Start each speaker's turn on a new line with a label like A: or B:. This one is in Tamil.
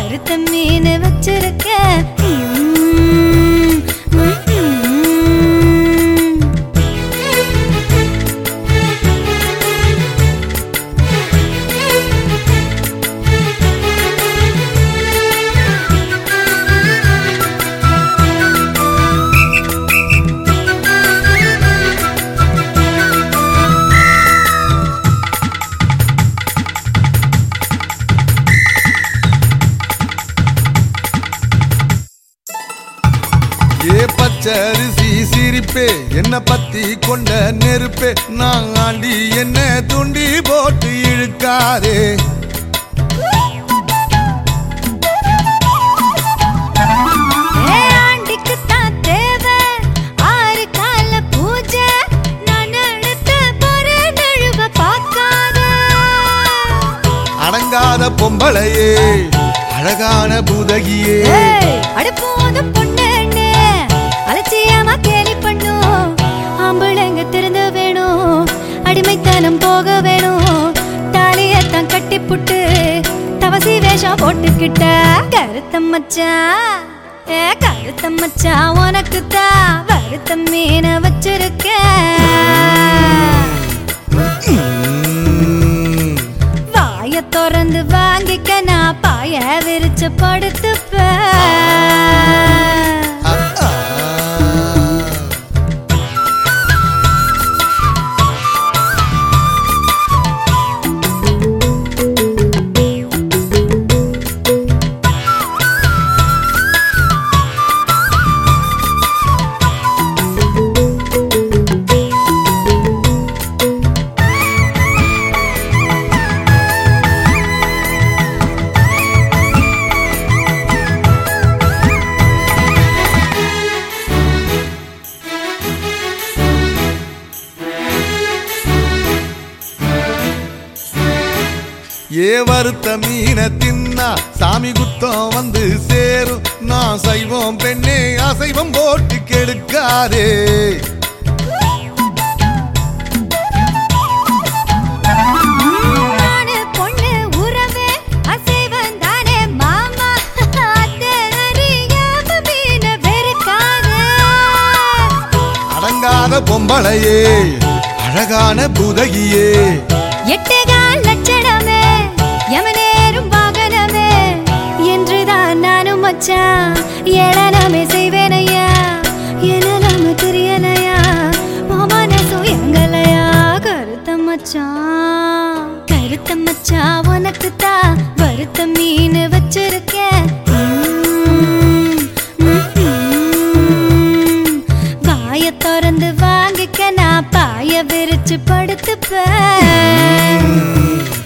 A: வறுத்த மீன் வச்சிருக்க ம், ம், ம்.
B: ஏ பச்சரிசி சிரிப்பே என்ன பத்தி கொண்ட நெருப்பே நான் ஆண்டி என்ன துண்டி போட்டு இழுக்காதே
A: ஏ ஆண்டிக்குத்தான் தேவை ஆறு கால பூஜை நான் அடுத்த பொறு நழுவ பார்க்காத
B: அடங்காத பொம்பளையே அழகான பூதகியே
A: ஏய், அடு போதும் பொண்ணுன்னு அலட்சியமா கேலி பண்ணும் ஆம்பளைங்க திறந்து வேணும் அடிமைத்தனம் போக வேணும் தாலியத்தான் கட்டி புட்டு தவசி வேஷம் போட்டுக்கிட்ட கருத்த மச்சான் ஏ கருத்த மச்சான் உனக்கு தான் வருத்த மீன வச்சிருக்கேன்
B: ம்.
A: வாய திறந்து வாங்கிக்க நான் பாய விரிச்சு படுத்துப்பேன்
B: ஆ, ஆ. ஏ வறுத்த மீனை தின்னா சாமி குத்தம் வந்து சேரும் நான் சைவம் பெண்ணே அசைவம் போட்டு கெடுக்காதே
A: நானு பொண்ணு உறவே அசைவம் தானே மாமா அத்தை அறியாம மீன வெறுக்காதே
B: அடங்காத பொம்பளையே அழகான புதகியே
A: எட்டேகால் லட்சணமே யமனேரும் வாகனமே என்றுதான் நானும் மச்சான் ஏளனமே செய்வேனையா எனலாம தெரியலையா மனசும் எங்கலையா கருத்த மச்சான் கருத்த மச்சான் உனக்கு தான் வருத்த மீன் வச்சிருக்கேன் ம், ம், ம். வாய திறந்து வாங்கிக்க நான் பாய விரிச்சு படுத்துப்பேன்
B: ம்.